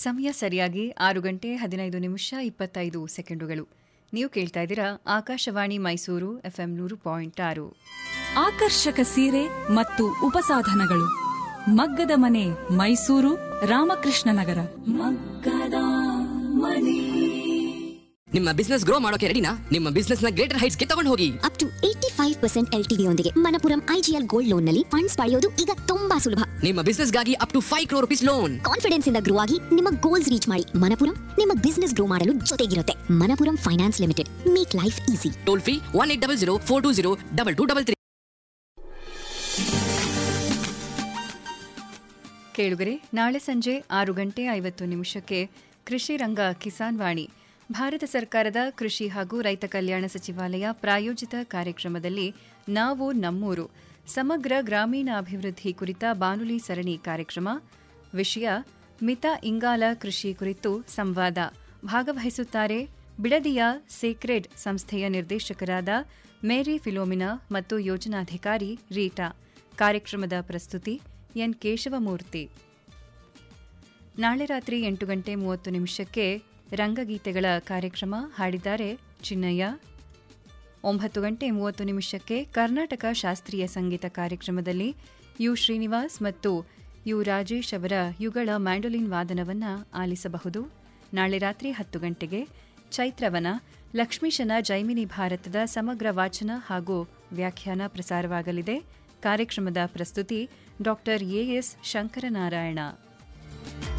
ಸಮಯ ಸರಿಯಾಗಿ ಆರು ಗಂಟೆ ಹದಿನೈದು ನಿಮಿಷ ಇಪ್ಪತ್ತೈದು ಸೆಕೆಂಡುಗಳು ನೀವು ಕೇಳ್ತಾ ಇದ್ದೀರಾ ಆಕಾಶವಾಣಿ ಮೈಸೂರು ಎಫ್ಎಂ ನೂರು ಪಾಯಿಂಟ್ ಆರು ಆಕರ್ಷಕ ಸೀರೆ ಮತ್ತು ಉಪಸಾಧನಗಳು ಮಗ್ಗದ ಮನೆ ಮೈಸೂರು ರಾಮಕೃಷ್ಣ ನಗರ ಮಗ್ಗದ ಮನೆ ನಿಮ್ಮ ಬಿಸ್ನೆಸ್ ಗ್ರೋ ಮಾಡೋಕೆ ರೆಡಿನಾ ನಿಮ್ಮ ಬಿಸ್ನೆಸ್ ನ ಗ್ರೇಟರ್ ಹೈಟ್ಸ್ ಗೆ ತಗೊಂಡು ಹೋಗಿ up to eighty five percent L ಯೊಂದಿಗೆ ಮನಪುರಂ ಐಜಿಎಲ್ ಗೋಲ್ಡ್ ಲೋನ್ ನಲ್ಲಿ ಫಂಡ್ಸ್ ಪಡೆಯೋದು ಈಗ ತುಂಬಾ ಸುಲಭ ನಿಮ್ಮ ಬಿಸ್ನೆಸ್ ಗಾಗಿ up to five crore rupees loan confidence ಇಂದ ಗ್ರೋ ಆಗಿ ನಿಮ್ಮ ಗೋಲ್ಸ್ ರೀಚ್ ಮಾಡಿ ಮನಪುರಂ ನಿಮ್ಮ ಬಿಸ್ನೆಸ್ ಗ್ರೋ ಮಾಡಲು ಜೊತೆಗಿರುತ್ತೆ Manappuram finance limited make life easy toll free one eight double zero four two zero double two double three ಕೇಳುಗರೆ ನಾಳೆ ಸಂಜೆ ಆರು ಗಂಟೆ ಐವತ್ತು ನಿಮಿಷಕ್ಕೆ ಕೃಷಿ ರಂಗ ಕಿಸಾನ್ ವಾಣಿ ಭಾರತ ಸರ್ಕಾರದ ಕೃಷಿ ಹಾಗೂ ರೈತ ಕಲ್ಯಾಣ ಸಚಿವಾಲಯ ಪ್ರಾಯೋಜಿತ ಕಾರ್ಯಕ್ರಮದಲ್ಲಿ ನಾವು ನಮ್ಮೂರು ಸಮಗ್ರ ಗ್ರಾಮೀಣ ಅಭಿವೃದ್ಧಿ ಕುರಿತ ಬಾನುಲಿ ಸರಣಿ ಕಾರ್ಯಕ್ರಮ ವಿಷಯ ಮಿತ ಇಂಗಾಲ ಕೃಷಿ ಕುರಿತು ಸಂವಾದ ಭಾಗವಹಿಸುತ್ತಾರೆ ಬಿಡದಿಯ ಸೇಕ್ರೆಡ್ ಸಂಸ್ಥೆಯ ನಿರ್ದೇಶಕರಾದ ಮೇರಿ ಫಿಲೋಮಿನಾ ಮತ್ತು ಯೋಜನಾಧಿಕಾರಿ ರೀಟಾ ಕಾರ್ಯಕ್ರಮದ ಪ್ರಸ್ತುತಿ ಎನ್ ಕೇಶವಮೂರ್ತಿ ನಾಳೆ ರಾತ್ರಿ ಎಂಟು ಗಂಟೆ ಮೂವತ್ತು ನಿಮಿಷಕ್ಕೆ ರಂಗಗೀತೆಗಳ ಕಾರ್ಯಕ್ರಮ ಹಾಡಿದ್ದಾರೆ ಚಿನ್ನಯ್ಯ ಒಂಬತ್ತು ಗಂಟೆ ಮೂವತ್ತು ನಿಮಿಷಕ್ಕೆ ಕರ್ನಾಟಕ ಶಾಸ್ತ್ರೀಯ ಸಂಗೀತ ಕಾರ್ಯಕ್ರಮದಲ್ಲಿ ಯು ಶ್ರೀನಿವಾಸ್ ಮತ್ತು ಯು ರಾಜೇಶ್ ಅವರ ಯುಗಳ ಮ್ಯಾಂಡೋಲಿನ್ ವಾದನವನ್ನು ಆಲಿಸಬಹುದು ನಾಳೆ ರಾತ್ರಿ ಹತ್ತು ಗಂಟೆಗೆ ಚೈತ್ರವನ ಲಕ್ಷ್ಮೀಶನ ಜೈಮಿನಿ ಭಾರತದ ಸಮಗ್ರ ವಾಚನ ಹಾಗೂ ವ್ಯಾಖ್ಯಾನ ಪ್ರಸಾರವಾಗಲಿದೆ ಕಾರ್ಯಕ್ರಮದ ಪ್ರಸ್ತುತಿ ಡಾಕ್ಟರ್ ಎಎಸ್ ಶಂಕರನಾರಾಯಣ